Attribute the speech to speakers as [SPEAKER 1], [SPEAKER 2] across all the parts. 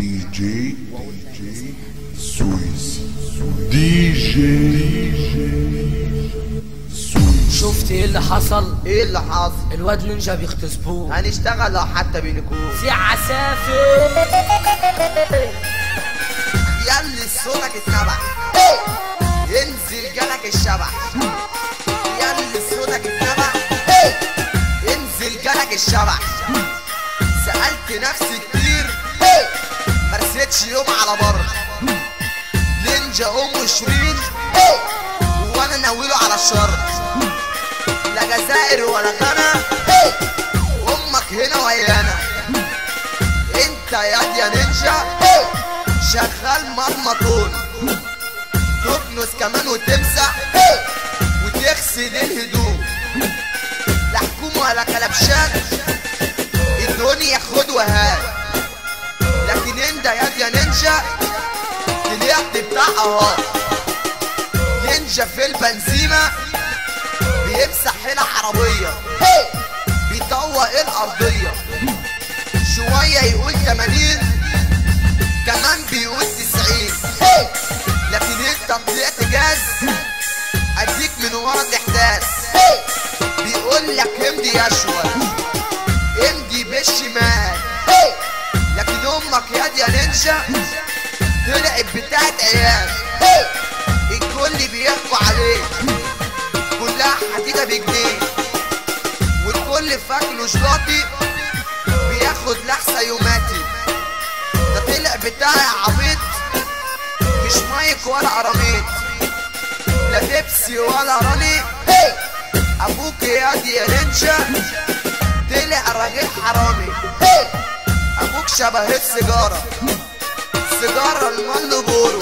[SPEAKER 1] دي جي سويس دي جي سويس
[SPEAKER 2] شفت ايه اللي حصل
[SPEAKER 3] ايه اللي حصل
[SPEAKER 2] الواد نينجا بيغتصبوه
[SPEAKER 3] هنشتغل لو حتى بينكون
[SPEAKER 2] في عسافر
[SPEAKER 3] ياللي صوتك اتنبح انزل جالك الشبح ياللي صوتك اتنبح انزل جالك الشبح سألت نفسي كتير مرستش يوم على بر نينجا ام شيرين وانا ناويله على الشر لا جزائر ولا غنى امك هنا ويانا انت ياد يا نينجا شغال مرمطون تكنس كمان وتمسح وتغسل الهدوم لا حكومة ولا كلبشات الدنيا خد وهات لكن انت ياد يا نينجا طلعت بتاع اهات نينجا في البنزيمة بيمسح هنا عربية بيطوق الأرضية شوية يقول 80 كمان بيقول 90 لكن انت طلعت جاز اديك من ورا تحتاس بيقول لك امضي يشوى امضي بالشمال لكن امك ياد يا نينجا طلعت بتاعت عيال الكل بيحكوا عليك كلها حديدة بجنيه والكل فاكره شلاطي بياخد لحسة يوماتي ده طلع بتاعي عبيط مش مايك ولا قراميط لا بيبسي ولا راني ابوك يا دي يا نينجا طلع راجل حرامي ابوك شبه السيجارة سيجارة المال بورو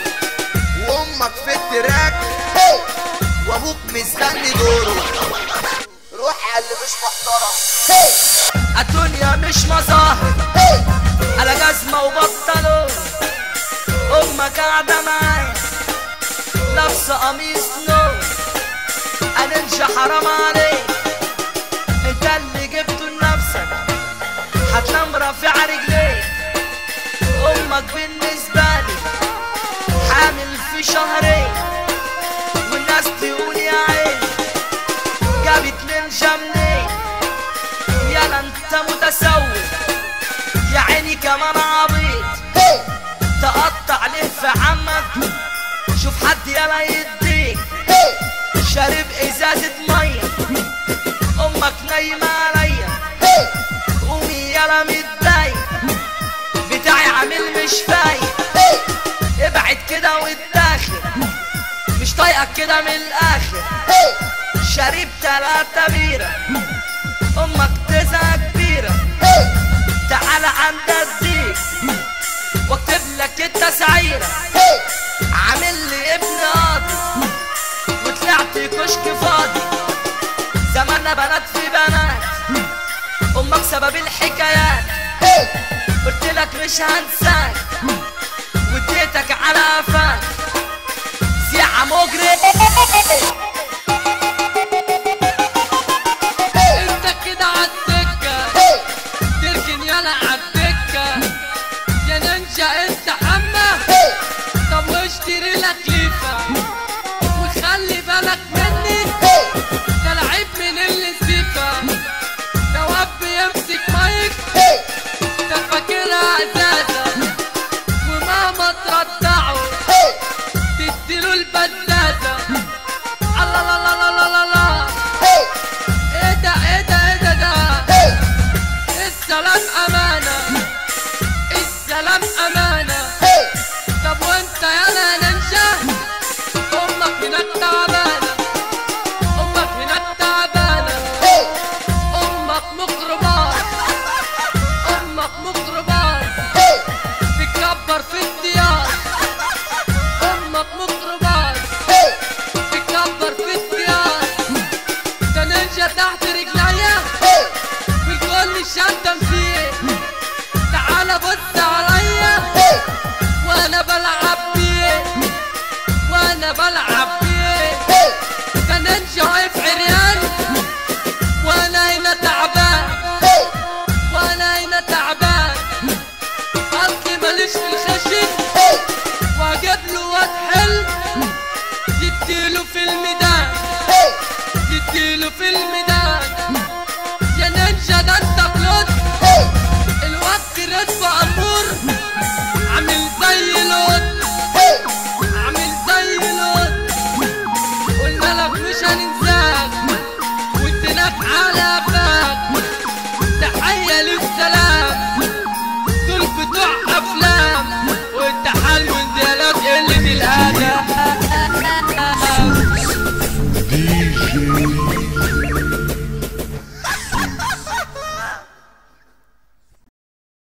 [SPEAKER 3] وامك في التراك وابوك مستني دوره روح على اللي مش محترم
[SPEAKER 2] الدنيا مش مظاهر على جزمة وبطلون امك قاعدة معايا لابسة قميص نوم اننجا حرام عليك انت اللي جبته لنفسك هتنام رافع رجليك امك بالنسبة لي حامل في شهرين والناس تقول يا عيني جابت نينجا منين يالا انت متسول يا عيني كمان عبيط تقطع ليه في عمك شوف حد يالا يديك شارب ازازة مية امك نايمة عليا قومي يالا متضايق بتاعي عامل مش فايق ابعد كده واتداخل مش طايقك كده من الاخر شارب تلاتة بيرة امك تزهق كبيرة تعال عند الديك واكتب لك التسعيرة عامل لي ابن قاضي وطلعت كشك فاضي زماننا بنات في بنات امك سبب الحكايات قلت لك مش هنساك واديتك على قفاك سيعة مجرم
[SPEAKER 4] انت كده عالدكة تركن يلا عالدكة يا نينجا انت حمى طب واشتري لك ليفة وخلي بالك مني ده لعيب من اللي سيفة ده واب يمسك مايك ده فاكرها ازازة ومهما تردعه تديله البزازة الله لا لا لا لا لا لا ايه ده ايه ده ايه ده ده السلام امانه السلام امانه